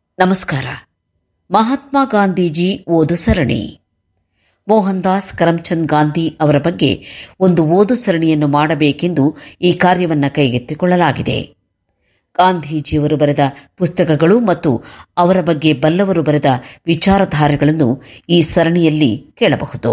ನಮಸ್ಕಾರ ಮಹಾತ್ಮ ಗಾಂಧೀಜಿ ಓದು ಸರಣಿ ಮೋಹನ್ ದಾಸ್ ಕರಮ್ಚಂದ್ ಗಾಂಧಿ ಅವರ ಬಗ್ಗೆ ಒಂದು ಓದು ಸರಣಿಯನ್ನು ಮಾಡಬೇಕೆಂದು ಈ ಕಾರ್ಯವನ್ನು ಕೈಗೆತ್ತಿಕೊಳ್ಳಲಾಗಿದೆ ಗಾಂಧೀಜಿಯವರು ಬರೆದ ಪುಸ್ತಕಗಳು ಮತ್ತು ಅವರ ಬಗ್ಗೆ ಬಲ್ಲವರು ಬರೆದ ವಿಚಾರಧಾರೆಗಳನ್ನು ಈ ಸರಣಿಯಲ್ಲಿ ಕೇಳಬಹುದು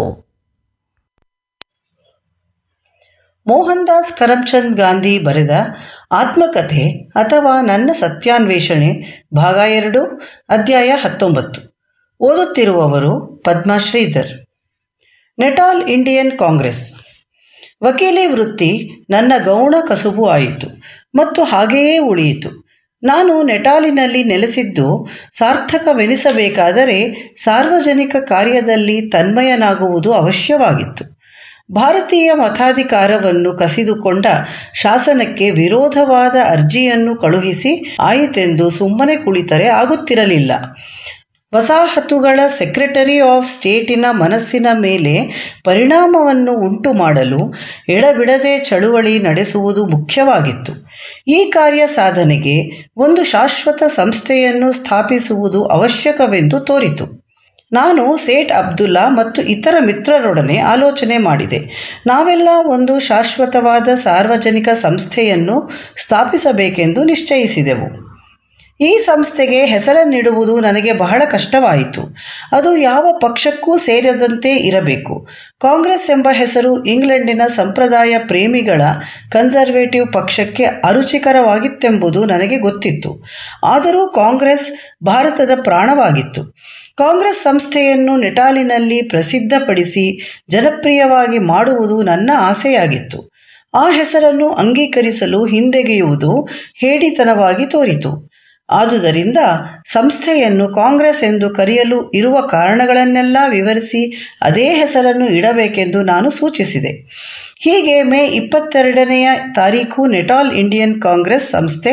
ಮೋಹನ್ ದಾಸ್ ಕರಮ್ಚಂದ್ ಗಾಂಧಿ ಬರೆದ ಆತ್ಮಕಥೆ ಅಥವಾ ನನ್ನ ಸತ್ಯಾನ್ವೇಷಣೆ ಭಾಗ ಎರಡು ಅಧ್ಯಾಯ ಹತ್ತೊಂಬತ್ತು ಓದುತ್ತಿರುವವರು Padma Sridhar Natal Indian Congress ವಕೀಲಿ ವೃತ್ತಿ ನನ್ನ ಗೌಣ ಕಸುಬು ಆಯಿತು ಮತ್ತು ಹಾಗೆಯೇ ಉಳಿಯಿತು ನಾನು ನೆಟಾಲಿನಲ್ಲಿ ನೆಲೆಸಿದ್ದು ಸಾರ್ಥಕವೆನಿಸಬೇಕಾದರೆ ಸಾರ್ವಜನಿಕ ಕಾರ್ಯದಲ್ಲಿ ತನ್ಮಯನಾಗುವುದು ಅವಶ್ಯವಾಗಿತ್ತು ಭಾರತೀಯ ಮತಾಧಿಕಾರವನ್ನು ಕಸಿದುಕೊಂಡ ಶಾಸನಕ್ಕೆ ವಿರೋಧವಾದ ಅರ್ಜಿಯನ್ನು ಕಳುಹಿಸಿ ಆಯಿತೆಂದು ಸುಮ್ಮನೆ ಕುಳಿತರೆ ಆಗುತ್ತಿರಲಿಲ್ಲ ವಸಾಹತುಗಳ ಸೆಕ್ರೆಟರಿ ಆಫ್ ಸ್ಟೇಟಿನ ಮನಸ್ಸಿನ ಮೇಲೆ ಪರಿಣಾಮವನ್ನು ಉಂಟು ಮಾಡಲು ಎಡಬಿಡದೆ ಚಳುವಳಿ ನಡೆಸುವುದು ಮುಖ್ಯವಾಗಿತ್ತು ಈ ಕಾರ್ಯ ಸಾಧನೆಗೆ ಒಂದು ಶಾಶ್ವತ ಸಂಸ್ಥೆಯನ್ನು ಸ್ಥಾಪಿಸುವುದು ಅವಶ್ಯಕವೆಂದು ತೋರಿತು ನಾನು ಸೇಠ್ ಅಬ್ದುಲ್ಲಾ ಮತ್ತು ಇತರ ಮಿತ್ರರೊಡನೆ ಆಲೋಚನೆ ಮಾಡಿದೆ ನಾವೆಲ್ಲ ಒಂದು ಶಾಶ್ವತವಾದ ಸಾರ್ವಜನಿಕ ಸಂಸ್ಥೆಯನ್ನು ಸ್ಥಾಪಿಸಬೇಕೆಂದು ನಿಶ್ಚಯಿಸಿದೆವು ಈ ಸಂಸ್ಥೆಗೆ ಹೆಸರನ್ನಿಡುವುದು ನನಗೆ ಬಹಳ ಕಷ್ಟವಾಯಿತು ಅದು ಯಾವ ಪಕ್ಷಕ್ಕೂ ಸೇರದಂತೆ ಇರಬೇಕು ಕಾಂಗ್ರೆಸ್ ಎಂಬ ಹೆಸರು ಇಂಗ್ಲೆಂಡಿನ ಸಂಪ್ರದಾಯ ಪ್ರೇಮಿಗಳ ಕನ್ಸರ್ವೇಟಿವ್ ಪಕ್ಷಕ್ಕೆ ಅರುಚಿಕರವಾಗಿತ್ತೆಂಬುದು ನನಗೆ ಗೊತ್ತಿತ್ತು ಆದರೂ ಕಾಂಗ್ರೆಸ್ ಭಾರತದ ಪ್ರಾಣವಾಗಿತ್ತು ಕಾಂಗ್ರೆಸ್ ಸಂಸ್ಥೆಯನ್ನು ನೆಟಾಲಿನಲ್ಲಿ ಪ್ರಸಿದ್ಧಪಡಿಸಿ ಜನಪ್ರಿಯವಾಗಿ ಮಾಡುವುದು ನನ್ನ ಆಸೆಯಾಗಿತ್ತು ಆ ಹೆಸರನ್ನು ಅಂಗೀಕರಿಸಲು ಹಿಂದೆಗೆಯುವುದು ಹೇಡಿತನವಾಗಿ ತೋರಿತು ಆದುದರಿಂದ ಸಂಸ್ಥೆಯನ್ನು ಕಾಂಗ್ರೆಸ್ ಎಂದು ಕರೆಯಲು ಇರುವ ಕಾರಣಗಳನ್ನೆಲ್ಲ ವಿವರಿಸಿ ಅದೇ ಹೆಸರನ್ನು ಇಡಬೇಕೆಂದು ನಾನು ಸೂಚಿಸಿದೆ ಹೀಗೆ ಮೇ ಇಪ್ಪತ್ತೆರಡನೆಯ ತಾರೀಕು ನೆಟಾಲ್ ಇಂಡಿಯನ್ ಕಾಂಗ್ರೆಸ್ ಸಂಸ್ಥೆ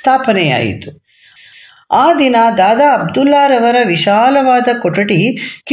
ಸ್ಥಾಪನೆಯಾಯಿತು ಆ ದಿನ ದಾದಾ ಅಬ್ದುಲ್ಲಾರವರ ವಿಶಾಲವಾದ ಕೊಠಡಿ